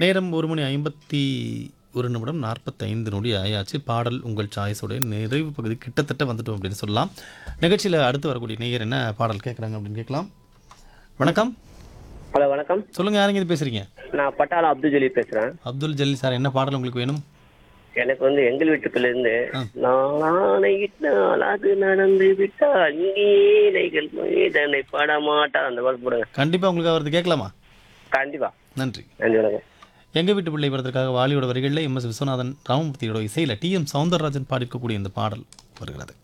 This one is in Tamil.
நேரம் ஒரு மணி ஐம்பத்தி ஒரு நிமிடம் நாற்பத்தைந்து நொடி ஆயாச்சு பாடல் உங்கள் சாய்ஸோடைய நிறைவு பகுதி கிட்டத்தட்ட வந்துட்டோம் அப்படின்னு சொல்லலாம் நிகழ்ச்சியில் அடுத்து வரக்கூடிய நேயர் என்ன பாடல் கேட்குறாங்க அப்படின்னு கேட்கலாம் வணக்கம் ஹலோ வணக்கம் சொல்லுங்கள் யாருங்க இது பேசுகிறீங்க நான் பட்டாளம் அப்துல் ஜலீல் பேசுறேன் அப்துல் ஜலீல் சார் என்ன பாடல் உங்களுக்கு வேணும் எனக்கு வந்து எங்கள் வீட்டுக்குள்ள இருந்து ஆ. நாளானையிட்டால் அது நடந்து விட்டால் நீனைகள் மீதனை படமாட்டா அந்த பாட்டு போடுங்க கண்டிப்பாக உங்களுக்கு அவரது கேட்கலாமா கண்டிப்பா நன்றி நன்றி வணக்கம் எங்கள் வீட்டு பிள்ளை படத்திற்காக வாலியோட வரிகளில் எம் எஸ் விஸ்வநாதன் ராமமூர்த்தியோட இசையில் டி எம் சவுந்தரராஜன் பாடியிருக்கக்கூடிய இந்த பாடல் வருகிறது